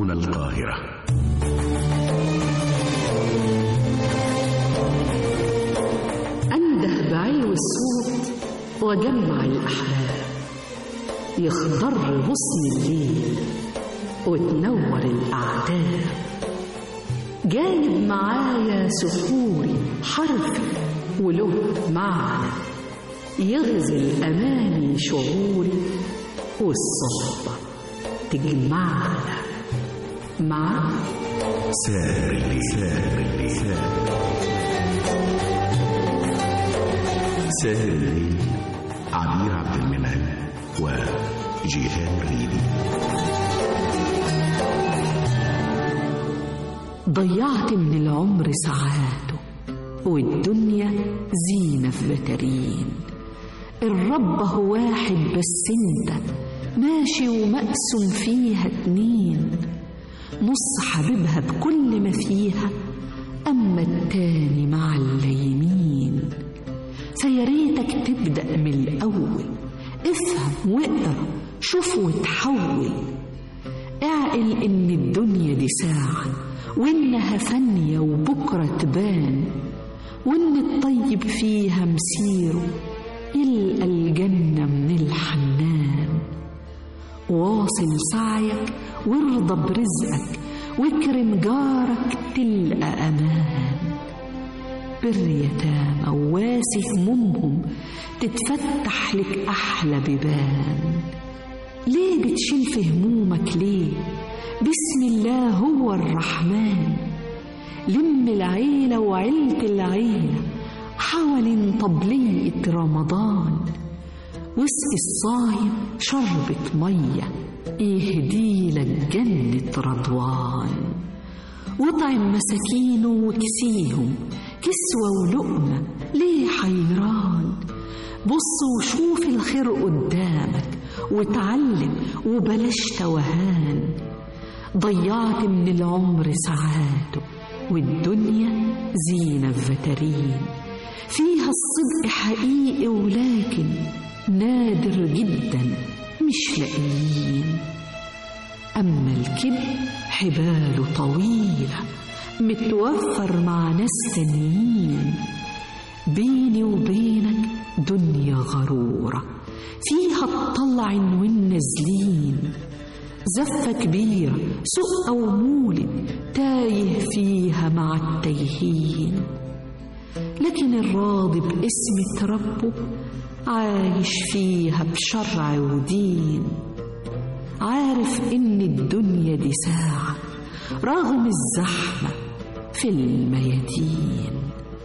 هنا القاهرة أنده بعلو الصوت وجمع الأحباب يخضر غصن الليل وتنور الأعتاب جايب معايا سحوري حرفي وله معنى يغزل أماني شعوري والصحبة تجمعنا مع سابر الليل سابر الليل ساهر الليل عبير عبد المنعم وجيهان ريدي ضيعت من العمر ساعاته والدنيا زينة في بترين الرب هو واحد بس انت ماشي ومقسم فيها اتنين نص حبيبها بكل ما فيها أما التاني مع الليمين فياريتك تبدأ من الأول افهم واقرا شوف وتحول اعقل إن الدنيا دي ساعة وإنها فانية وبكرة تبان وإن الطيب فيها مسيره يلقى الجنة من الحنان واصل سعيك وارضى برزقك واكرم جارك تلقى أمان بر يتامى وواسي همومهم تتفتح لك أحلى بيبان ليه بتشيل في همومك ليه بسم الله هو الرحمن لم العيلة وعيلة العيلة حوالين طبلية رمضان واسقي الصايم شربة مية يهديلك جنة رضوان واطعم مساكينه وكسيهم كسوة ولقمة ليه حيران بص وشوف الخير قدامك وتعلم وبلاش توهان ضيعت من العمر ساعاته والدنيا زينة في فترين فيها الصدق حقيقي ولكن نادر جدا مش لاقيين أما الكذب حباله طويلة متوفر مع ناس تانيين بيني وبينك دنيا غرورة فيها الطلع والنازلين زفة كبيرة سوق أو مولد تايه فيها مع التايهين لكن الراضي باسم ربه عايش فيها بشرع ودين عارف إن الدنيا دي ساعة رغم الزحمة في الميادين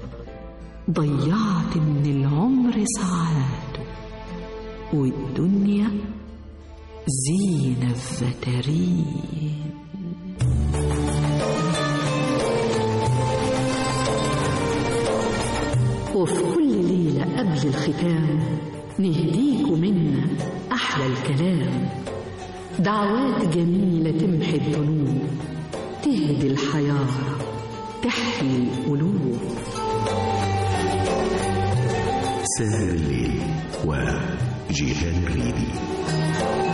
ضيعت من العمر ساعاته والدنيا زينة فترين وفي كل ليلة قبل الختام نهديكوا منا أحلى الكلام دعوات جميلة تمحي الذنوب تهدي الحيارة تحيي القلوب ساهر الليل وجيهان ريدي